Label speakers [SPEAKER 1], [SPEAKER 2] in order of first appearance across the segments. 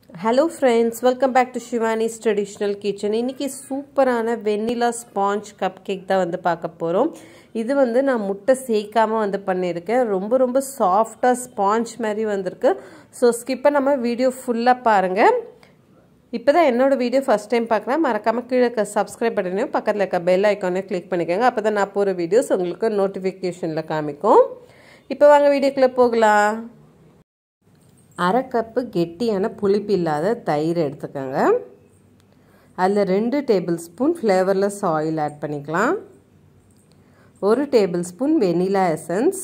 [SPEAKER 1] hello friends welcome back to Shivani's traditional kitchen இன்றைக்கி சூப்பரான வெண்ணிலா sponge cup cake தான் வந்து பார்க்க போகிறோம் இது வந்து நான் முட்டை சேர்க்காமல் வந்து பண்ணியிருக்கேன் ரொம்ப ரொம்ப சாஃப்டாக ஸ்பாஞ்ச் மாதிரி வந்திருக்கு ஸோ ஸ்கிப்பை நம்ம வீடியோ ஃபுல்லாக பாருங்கள் இப்போ தான் என்னோடய வீடியோ ஃபஸ்ட் டைம் பார்க்குறேன் மறக்காமல் கீழே இருக்க சப்ஸ்கிரைப் பட்டனையும் பக்கத்தில் இருக்க பெல் ஐக்கானே கிளிக் பண்ணிக்கோங்க அப்போ தான் நான் போகிற வீடியோஸ் உங்களுக்கு நோட்டிஃபிகேஷனில் காமிக்கும் இப்போ வாங்க வீடியோக்குள்ளே போகலாம் அரை கப்பு கெட்டியான புளிப்பு இல்லாத தயிர் எடுத்துக்கோங்க அதில் ரெண்டு tablespoon flavourless oil add பண்ணிக்கலாம் ஒரு டேபிள் ஸ்பூன் வெனிலா எசன்ஸ்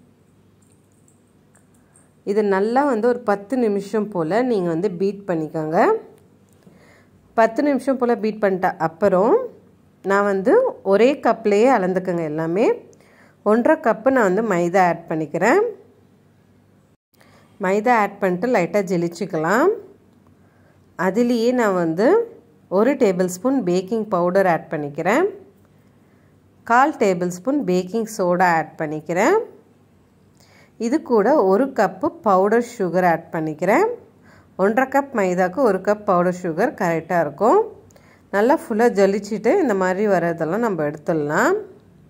[SPEAKER 1] இது நல்லா வந்து ஒரு பத்து நிமிஷம் போல் நீங்கள் வந்து பீட் பண்ணிக்கோங்க பத்து நிமிஷம் போல் பீட் பண்ணிட்ட அப்புறம் நான் வந்து ஒரே கப்லேயே அளந்துக்கோங்க எல்லாமே ஒன்றரை கப்பு நான் வந்து மைதா ஆட் பண்ணிக்கிறேன் மைதா ஆட் பண்ணிட்டு லைட்டாக ஜெலிச்சிக்கலாம் அதுலேயே நான் வந்து ஒரு tablespoon baking powder add பண்ணிக்கிறேன் கால் tablespoon baking soda add பண்ணிக்கிறேன் இது கூட ஒரு கப்பு பவுடர் சுகர் ஆட் பண்ணிக்கிறேன் ஒன்றரை கப் மைதாக்கு ஒரு கப் பவுடர் சுகர் கரெக்டாக இருக்கும் நல்லா ஃபுல்லாக ஜலிச்சிட்டு இந்த மாதிரி வரதெல்லாம் நம்ம எடுத்துடலாம்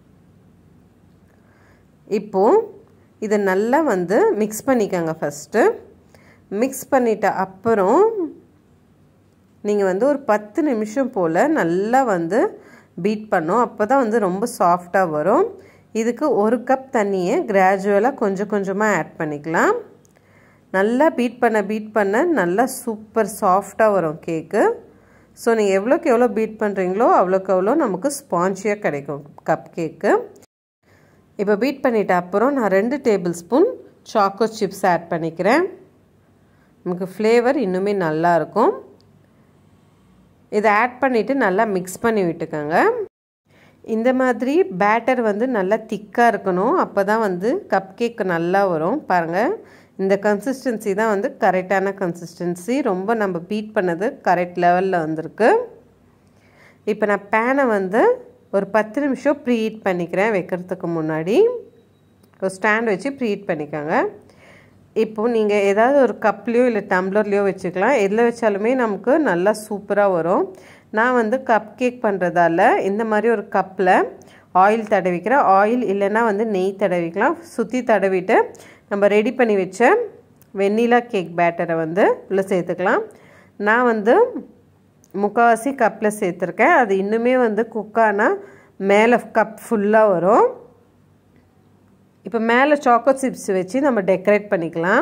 [SPEAKER 1] இப்போது இதை நல்லா வந்து மிக்ஸ் பண்ணிக்கோங்க ஃபஸ்ட்டு மிக்ஸ் பண்ணிட்ட அப்புறம் நீங்கள் வந்து ஒரு பத்து நிமிஷம் போல் நல்லா வந்து பீட் பண்ணோம் அப்போ தான் வந்து ரொம்ப சாஃப்டாக வரும் இதுக்கு ஒரு கப் தண்ணியை கிராஜுவலாக கொஞ்சம் கொஞ்சமாக ஆட் பண்ணிக்கலாம் நல்லா பீட் பண்ண பீட் பண்ண நல்லா சூப்பர் சாஃப்டாக வரும் கேக்கு ஸோ நீங்கள் எவ்வளோக்கு எவ்வளோ பீட் பண்ணுறீங்களோ அவ்வளோக்கு அவ்வளோ நமக்கு ஸ்பான்ச்சியாக கிடைக்கும் கப் கேக்கு இப்போ பீட் பண்ணிட்ட அப்புறம் நான் ரெண்டு tablespoon choco chips add பண்ணிக்கிறேன் நமக்கு ஃப்ளேவர் இன்னுமே நல்லாயிருக்கும் இதை ஆட் பண்ணிவிட்டு நல்லா மிக்ஸ் பண்ணி விட்டுக்கோங்க இந்த மாதிரி பேட்டர் வந்து நல்லா திக்காக இருக்கணும் அப்போ தான் வந்து கப் கேக் நல்லா வரும் பாருங்கள் இந்த கன்சிஸ்டன்சி தான் வந்து கரெக்டான கன்சிஸ்டன்சி ரொம்ப நம்ம பீட் பண்ணது கரெக்ட் லெவலில் வந்திருக்கு இப்போ நான் பேனை வந்து ஒரு பத்து நிமிஷம் ப்ரீஹீட் பண்ணிக்கிறேன் வைக்கிறதுக்கு முன்னாடி ஒரு ஸ்டாண்ட் வச்சு ப்ரீஹீட் பண்ணிக்கோங்க இப்போது நீங்கள் ஏதாவது ஒரு கப்லேயோ இல்லை டம்ளர்லேயோ வச்சுக்கலாம் எதில் வச்சாலுமே நமக்கு நல்லா சூப்பராக வரும் நான் வந்து கப் கேக் பண்ணுறதால இந்த மாதிரி ஒரு கப்பில் ஆயில் தடவிக்கிறேன் ஆயில் இல்லைன்னா வந்து நெய் தடவிக்கலாம் சுற்றி தடவிட்டு நம்ம ரெடி பண்ணி வச்ச வெண்ணிலா கேக் பேட்டரை வந்து உள்ளே சேர்த்துக்கலாம் நான் வந்து முக்கால்வாசி கப்பில் சேர்த்துருக்கேன் அது இன்னுமே வந்து குக்கானா மேலே கப் ஃபுல்லாக வரும் இப்போ மேலே சாக்கோ சிப்ஸ் வச்சு நம்ம டெக்கரேட் பண்ணிக்கலாம்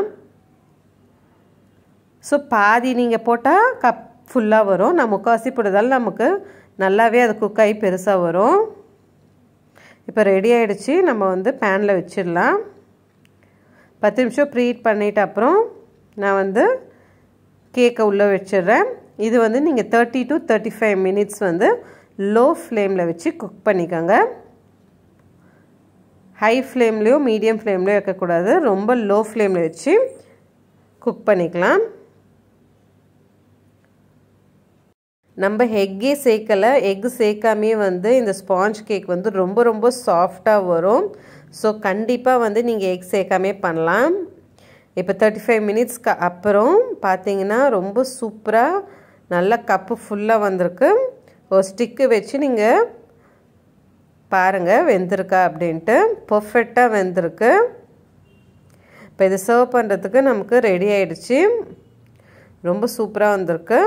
[SPEAKER 1] ஸோ பாதி நீங்கள் போட்டால் கப் ஃபுல்லாக வரும் நான் முக்கால்வாசி போட்டதால் நமக்கு நல்லாவே அது குக்காகி பெருசாக வரும் இப்போ ரெடி ஆகிடுச்சு நம்ம வந்து பேனில் வச்சிடலாம் பத்து நிமிஷம் ப்ரீட் பண்ணிட்ட அப்புறம் நான் வந்து கேக்கை உள்ளே வச்சிடுறேன் இது வந்து நீங்கள் thirty to thirty five minutes வந்து லோ ஃப்ளேமில் வச்சு குக் பண்ணிக்கோங்க ஹை ஃப்ளேம்லேயோ மீடியம் ஃப்ளேம்லேயோ வைக்கக்கூடாது ரொம்ப லோ ஃப்ளேமில் வச்சு குக் பண்ணிக்கலாம் நம்ம எக்கே சேர்க்கலை எக்கு சேர்க்காமே வந்து இந்த ஸ்பாஞ்ச் கேக் வந்து ரொம்ப ரொம்ப சாஃப்டாக வரும் ஸோ கண்டிப்பாக வந்து நீங்கள் எக் சேர்க்காமே பண்ணலாம் இப்போ தேர்ட்டி ஃபைவ் மினிட்ஸ்க்கு அப்புறம் பார்த்தீங்கன்னா ரொம்ப சூப்பராக நல்ல கப்பு ஃபுல்லாக வந்திருக்கு ஒரு ஸ்டிக்கு வச்சு நீங்கள் பாருங்கள் வெந்திருக்கா அப்படின்ட்டு பர்ஃபெக்டாக வெந்திருக்கு இப்போ இதை சர்வ் பண்ணுறதுக்கு நமக்கு ரெடி ஆகிடுச்சு ரொம்ப சூப்பராக வந்திருக்கு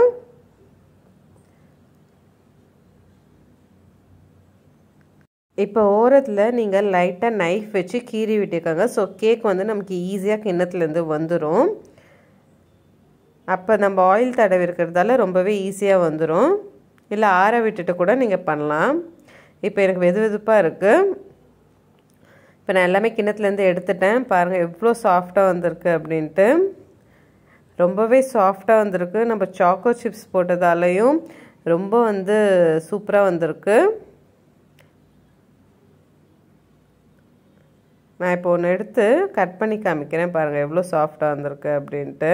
[SPEAKER 1] இப்போ ஓரத்தில் நீங்கள் லைட்டாக நைஃப் வச்சு கீறி விட்டுக்கோங்க ஸோ கேக் வந்து நமக்கு ஈஸியாக கிண்ணத்துலேருந்து வந்துடும் அப்போ நம்ம ஆயில் தடவி இருக்கிறதால ரொம்பவே ஈஸியாக வந்துடும் இல்லை ஆற விட்டுட்டு கூட நீங்கள் பண்ணலாம் இப்போ எனக்கு வெது வெதுப்பாக இருக்குது இப்போ நான் எல்லாமே கிண்ணத்துலேருந்து எடுத்துட்டேன் பாருங்கள் எவ்வளோ சாஃப்டாக வந்திருக்கு அப்படின்ட்டு ரொம்பவே சாஃப்டாக வந்திருக்கு நம்ம சாக்கோ சிப்ஸ் போட்டதாலையும் ரொம்ப வந்து சூப்பராக வந்திருக்கு நான் இப்போ ஒன்று எடுத்து கட் பண்ணி காமிக்கிறேன் பாருங்கள் எவ்வளோ சாஃப்டாக வந்திருக்கு அப்படின்ட்டு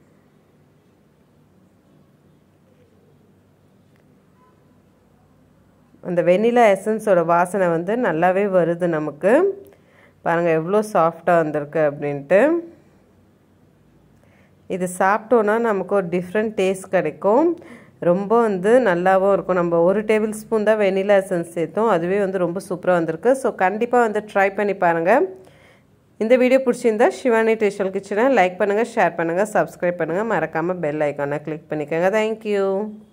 [SPEAKER 1] அந்த வெனிலா எசன்ஸோட வாசனை வந்து நல்லாவே வருது நமக்கு பாருங்கள் எவ்வளோ சாஃப்டாக வந்திருக்கு அப்படின்ட்டு இது சாப்பிட்டோன்னா நமக்கு ஒரு டிஃப்ரெண்ட் டேஸ்ட் கிடைக்கும் ரொம்ப வந்து நல்லாவும் இருக்கும் நம்ம ஒரு டேபிள் ஸ்பூன் தான் வெனிலா எசன்ஸ் சேர்த்தோம் அதுவே வந்து ரொம்ப சூப்பராக வந்திருக்கு ஸோ கண்டிப்பாக வந்து ட்ரை பண்ணி பாருங்கள் இந்த வீடியோ பிடிச்சிருந்தா சிவானி டேஷல் கிச்சனை லைக் பண்ணுங்கள் ஷேர் பண்ணுங்கள் சப்ஸ்கிரைப் பண்ணுங்கள் மறக்காமல் பெல் ஐக்கானை கிளிக் பண்ணிக்கோங்க தேங்க்யூ